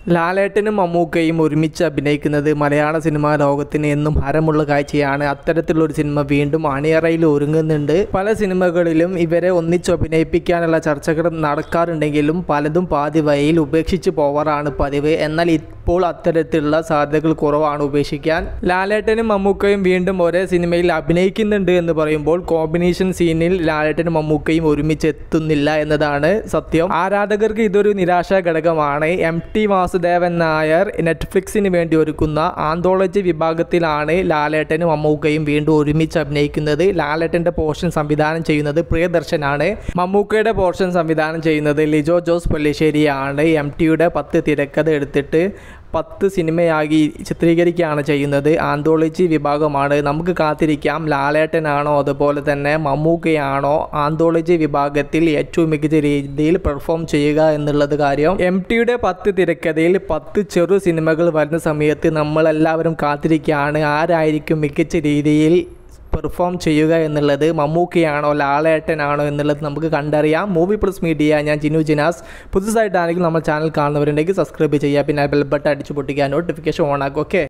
ലാലേട്ടനും മമ്മൂക്കയും ഒരുമിച്ച് അഭിനയിക്കുന്നത് മലയാള സിനിമാ ലോകത്തിന് എന്നും ഹരമുള്ള കാഴ്ചയാണ് അത്തരത്തിലുള്ള ഒരു സിനിമ വീണ്ടും അണിയറയിൽ ഒരുങ്ങുന്നുണ്ട് പല സിനിമകളിലും ഇവരെ ഒന്നിച്ച് അഭിനയിപ്പിക്കാനുള്ള ചർച്ചകൾ നടക്കാറുണ്ടെങ്കിലും പലതും പാതി വഴിയിൽ ഉപേക്ഷിച്ച് പോവാറാണ് പതിവ് എന്നാൽ ഇപ്പോൾ അത്തരത്തിലുള്ള സാധ്യതകൾ കുറവാണ് ഉപേക്ഷിക്കാൻ ലാലേട്ടനും മമ്മൂക്കയും വീണ്ടും ഒരേ സിനിമയിൽ അഭിനയിക്കുന്നുണ്ട് എന്ന് പറയുമ്പോൾ കോമ്പിനേഷൻ സീനിൽ ലാലേട്ടനും മമ്മൂക്കയും ഒരുമിച്ച് എത്തുന്നില്ല എന്നതാണ് സത്യം ആരാധകർക്ക് ഇതൊരു നിരാശാ ഘടകമാണ് എം ടി വാസുദേവൻ നായർ നെറ്റ്ഫ്ലിക്സിന് വേണ്ടി ഒരുക്കുന്ന ആന്തോളജി വിഭാഗത്തിലാണ് ലാലേട്ടനും മമ്മൂക്കയും വീണ്ടും ഒരുമിച്ച് അഭിനയിക്കുന്നത് ലാലേട്ടൻ്റെ പോർഷൻ സംവിധാനം ചെയ്യുന്നത് പ്രിയദർശനാണ് മമ്മൂക്കയുടെ പോർഷൻ സംവിധാനം ചെയ്യുന്നത് ലിജോ ജോസ് പള്ളിശ്ശേരിയാണ് എം ടിയുടെ പത്ത് തിരക്കഥ എടുത്തിട്ട് പത്ത് സിനിമയാക്കി ചിത്രീകരിക്കുകയാണ് ചെയ്യുന്നത് ആന്തോളജി വിഭാഗമാണ് നമുക്ക് കാത്തിരിക്കാം ലാലേട്ടനാണോ അതുപോലെ തന്നെ മമ്മൂക്കയാണോ ആന്തോളജി വിഭാഗത്തിൽ ഏറ്റവും മികച്ച രീതിയിൽ പെർഫോം ചെയ്യുക എന്നുള്ളത് കാര്യം എം ടിയുടെ പത്ത് തിരക്കഥയിൽ പത്ത് ചെറു സിനിമകൾ വരുന്ന സമയത്ത് നമ്മളെല്ലാവരും കാത്തിരിക്കുകയാണ് ആരായിരിക്കും മികച്ച രീതിയിൽ പെർഫോം ചെയ്യുക എന്നുള്ളത് മമ്മൂക്കയാണോ ലാലേട്ടനാണോ എന്നുള്ളത് നമുക്ക് കണ്ടറിയാം മൂവി പ്ലസ് മീഡിയ ഞാൻ ജിനു ജിനാസ് പുതുസായിട്ടാണെങ്കിൽ നമ്മൾ ചാനൽ കാണുന്നവരുണ്ടെങ്കിൽ സബ്സ്ക്രൈബ് ചെയ്യുക പിന്നെ ബെൽ ബട്ടൺ അടിച്ചു പൊട്ടിക്കുക നോട്ടിഫിക്കേഷൻ ഓൺ ആക്കും ഓക്കെ